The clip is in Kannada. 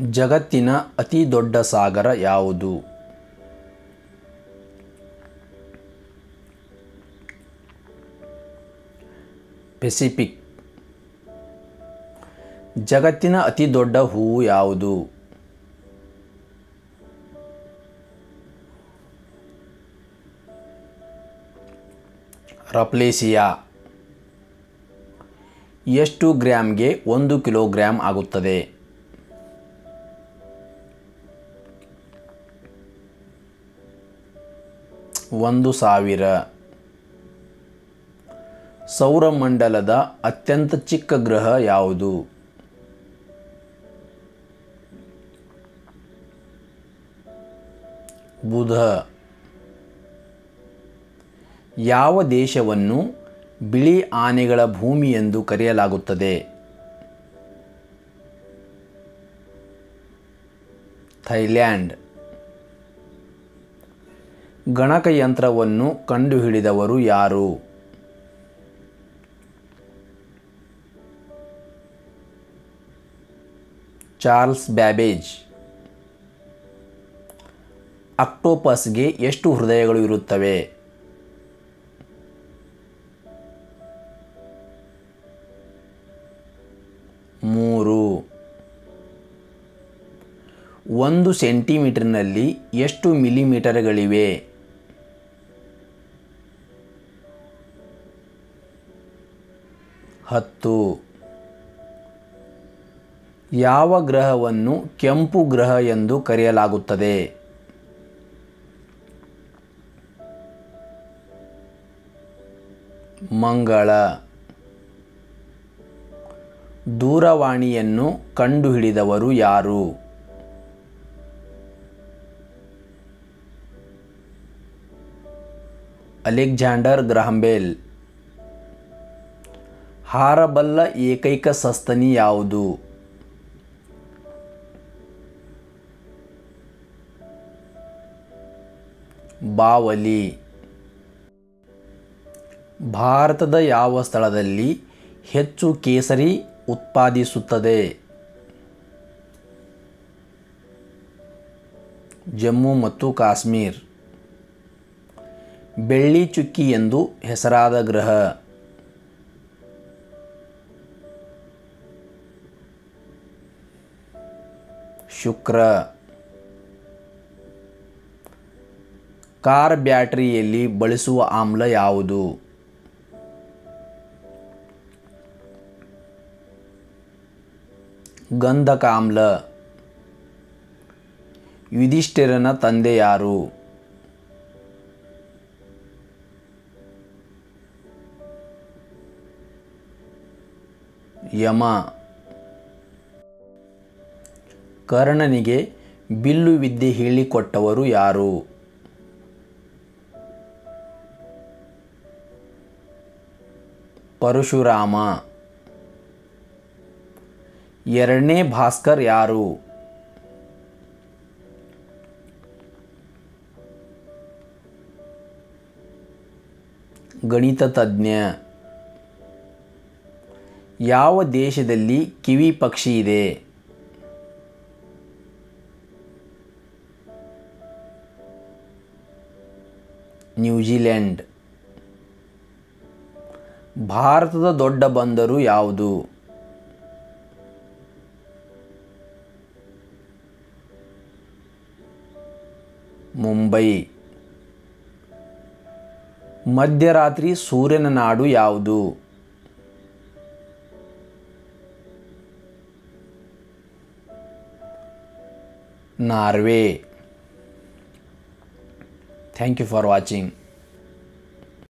ಜಗತ್ತಿನ ಅತಿ ದೊಡ್ಡ ಸಾಗರ ಯಾವುದು ಪೆಸಿಫಿಕ್ ಜಗತ್ತಿನ ಅತಿ ದೊಡ್ಡ ಹೂವು ಯಾವುದು ರಪ್ಲೇಸಿಯಾ ಎಷ್ಟು ಗ್ರಾಮ್ಗೆ ಒಂದು ಕಿಲೋಗ್ರಾಂ ಆಗುತ್ತದೆ ಒಂದು ಸಾವಿರ ಸೌರಮಂಡಲದ ಅತ್ಯಂತ ಚಿಕ್ಕ ಗ್ರಹ ಯಾವುದು ಬುಧ ಯಾವ ದೇಶವನ್ನು ಬಿಳಿ ಆನೆಗಳ ಭೂಮಿ ಎಂದು ಕರೆಯಲಾಗುತ್ತದೆ ಥೈಲ್ಯಾಂಡ್ ಗಣಕಯಂತ್ರವನ್ನು ಕಂಡುಹಿಡಿದವರು ಯಾರು ಚಾರ್ಲ್ಸ್ ಬ್ಯಾಬೇಜ್ ಅಕ್ಟೋಪಸ್ಗೆ ಎಷ್ಟು ಹೃದಯಗಳು ಇರುತ್ತವೆ ಮೂರು ಒಂದು ಸೆಂಟಿಮೀಟರ್ನಲ್ಲಿ ಎಷ್ಟು ಮಿಲಿಮೀಟರ್ಗಳಿವೆ ಹತ್ತು ಯಾವ ಗ್ರಹವನ್ನು ಕೆಂಪು ಗ್ರಹ ಎಂದು ಕರೆಯಲಾಗುತ್ತದೆ ಮಂಗಳ ದೂರವಾಣಿಯನ್ನು ಕಂಡುಹಿಡಿದವರು ಯಾರು ಅಲೆಕ್ಸಾಂಡರ್ ಗ್ರಹಂಬೆಲ್ ಹಾರಬಲ್ಲ ಏಕೈಕ ಸಸ್ತನಿ ಯಾವುದು ಬಾವಲಿ ಭಾರತದ ಯಾವ ಸ್ಥಳದಲ್ಲಿ ಹೆಚ್ಚು ಕೇಸರಿ ಉತ್ಪಾದಿಸುತ್ತದೆ ಜಮ್ಮು ಮತ್ತು ಕಾಶ್ಮೀರ್ ಬೆಳ್ಳಿ ಚುಕ್ಕಿ ಎಂದು ಹೆಸರಾದ ಗ್ರಹ ಶುಕ್ರ ಕಾರ್ ಬ್ಯಾಟರಿಯಲ್ಲಿ ಬಳಸುವ ಆಮ್ಲ ಯಾವುದು ಗಂಧಕ ಆಮ್ಲ ಯುಧಿಷ್ಠಿರನ ತಂದೆ ಯಾರು ಯಮ ಕರ್ಣನಿಗೆ ಬಿಲ್ಲು ವಿದ್ಯೆ ಹೇಳಿಕೊಟ್ಟವರು ಯಾರು ಪರಶುರಾಮ ಎರಡನೇ ಭಾಸ್ಕರ್ ಯಾರು ಗಣಿತ ತಜ್ಞ ಯಾವ ದೇಶದಲ್ಲಿ ಕಿವಿ ಪಕ್ಷಿ ಇದೆ ನ್ಯೂಜಿಲೆಂಡ್ ಭಾರತದ ದೊಡ್ಡ ಬಂದರು ಯಾವುದು ಮುಂಬೈ ಮಧ್ಯರಾತ್ರಿ ಸೂರ್ಯನ ನಾಡು ಯಾವುದು Norway thank you for watching